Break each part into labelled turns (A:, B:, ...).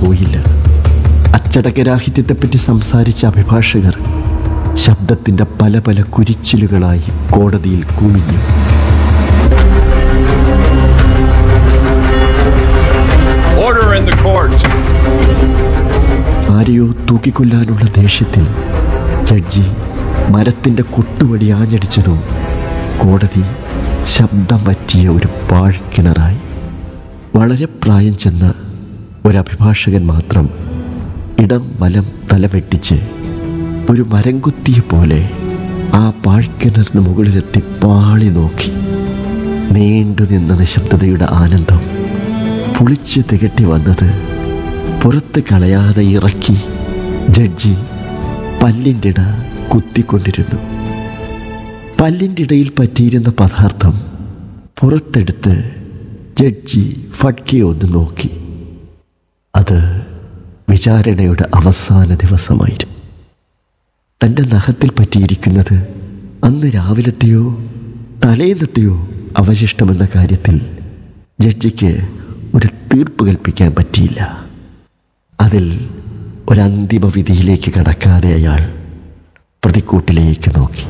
A: പോയില്ല അച്ചടക്കരാഹിത്യത്തെപ്പറ്റി സംസാരിച്ച അഭിഭാഷകർ ശബ്ദത്തിന്റെ പല പല കുരിച്ചിലുകളായി കോടതിയിൽ കുമിഞ്ഞു
B: Order in the court.
A: ആരെയോ തൂക്കിക്കൊല്ലാനുള്ള ദേഷ്യത്തിൽ ജഡ്ജി മരത്തിന്റെ കൊട്ടുവടി ആഞ്ഞടിച്ചതും കോടതി ശബ്ദം പറ്റിയ ഒരു പാഴ്ക്കിണറായി വളരെ പ്രായം ചെന്ന ഒരഭിഭാഷകൻ മാത്രം ഇടം വലം തലവെട്ടിച്ച് ഒരു മരം കുത്തിയ പോലെ ആ പാഴ്ക്കിണറിന് മുകളിലെത്തി പാളി നോക്കി നീണ്ടു നിന്ന നിശബ്ദതയുടെ ആനന്ദം പുളിച്ച് തികട്ടി വന്നത് പുറത്ത് കളയാതെ ഇറക്കി ജഡ്ജി പല്ലിൻ്റെ ഇട കുത്തിക്കൊണ്ടിരുന്നു പല്ലിൻ്റെ ഇടയിൽ പറ്റിയിരുന്ന പദാർത്ഥം പുറത്തെടുത്ത് ജഡ്ജി ഫട്കെ ഒന്ന് നോക്കി അത് വിചാരണയുടെ അവസാന ദിവസമായിരുന്നു തൻ്റെ നഖത്തിൽ പറ്റിയിരിക്കുന്നത് അന്ന് രാവിലത്തെയോ തലേന്നത്തെയോ അവശിഷ്ടമെന്ന കാര്യത്തിൽ ജഡ്ജിക്ക് ഒരു തീർപ്പ് കൽപ്പിക്കാൻ പറ്റിയില്ല അതിൽ ഒരന്തിമ വിധിയിലേക്ക് കടക്കാതെ അയാൾ പ്രതിക്കൂട്ടിലേക്ക് നോക്കി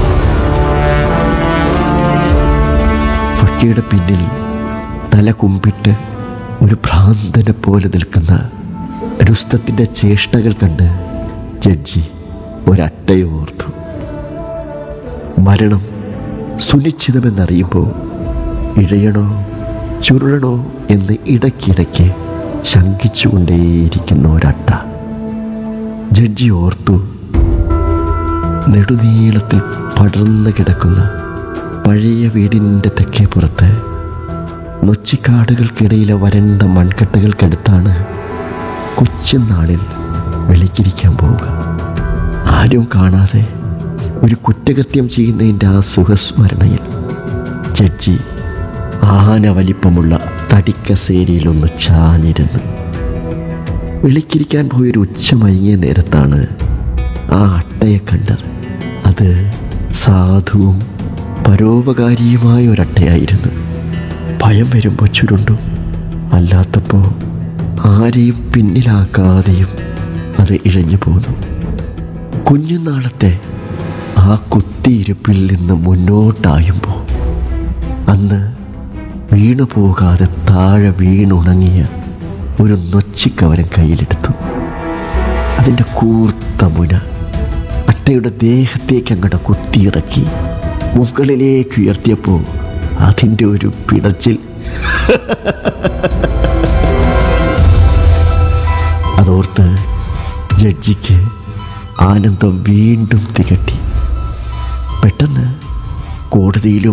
A: ഫക്കിയുടെ പിന്നിൽ തല കുമ്പിട്ട് ഒരു ഭ്രാന്തനെ പോലെ നിൽക്കുന്ന രുസ്തത്തിൻ്റെ ചേഷ്ടകൾ കണ്ട് ജഡ്ജി ഒരട്ടയോർത്തു മരണം സുനിശ്ചിതമെന്നറിയുമ്പോൾ ഇഴയണോ ചുരുളണോ എന്ന് ഇടയ്ക്കിടയ്ക്ക് ശങ്കിച്ചുകൊണ്ടേയിരിക്കുന്ന ഒരട്ട ജഡ്ജി ഓർത്തു നെടുനീളത്തിൽ പടർന്നു കിടക്കുന്ന പഴയ വീടിൻ്റെ തെക്കേ പുറത്ത് നൊച്ചിക്കാടുകൾക്കിടയിലെ വരണ്ട മൺകട്ടകൾക്കടുത്താണ് കൊച്ചുനാളിൽ വെളിക്കിരിക്കാൻ പോവുക ആരും കാണാതെ ഒരു കുറ്റകൃത്യം ചെയ്യുന്നതിൻ്റെ ആ സുഖസ്മരണയിൽ ജഡ്ജി ആന വലിപ്പമുള്ള തടിക്കസേരിയിലൊന്ന് ചാഞ്ഞിരുന്നു വിളിക്കിരിക്കാൻ പോയൊരു ഉച്ച മയങ്ങിയ നേരത്താണ് ആ അട്ടയെ കണ്ടത് അത് സാധുവും പരോപകാരിയുമായ ഒരട്ടയായിരുന്നു ഭയം വരുമ്പോൾ ചുരുണ്ടും അല്ലാത്തപ്പോൾ ആരെയും പിന്നിലാക്കാതെയും അത് ഇഴഞ്ഞു പോന്നു കുഞ്ഞുനാളത്തെ ആ കുത്തിയിരുപ്പിൽ നിന്ന് മുന്നോട്ടായുമ്പോൾ അന്ന് വീണു പോകാതെ താഴെ വീണുണങ്ങിയ ഒരു നൊച്ചിക്കവരൻ കയ്യിലെടുത്തു അതിൻ്റെ കൂർത്ത മുന അട്ടയുടെ ദേഹത്തേക്ക് അങ്ങോട്ട് കുത്തിയിറക്കി മുകളിലേക്ക് ഉയർത്തിയപ്പോൾ അതിൻ്റെ ഒരു പിടച്ചിൽ അതോർത്ത് ജഡ്ജിക്ക് ആനന്ദം വീണ്ടും തികട്ടി പെട്ടെന്ന് കോടതിയിലും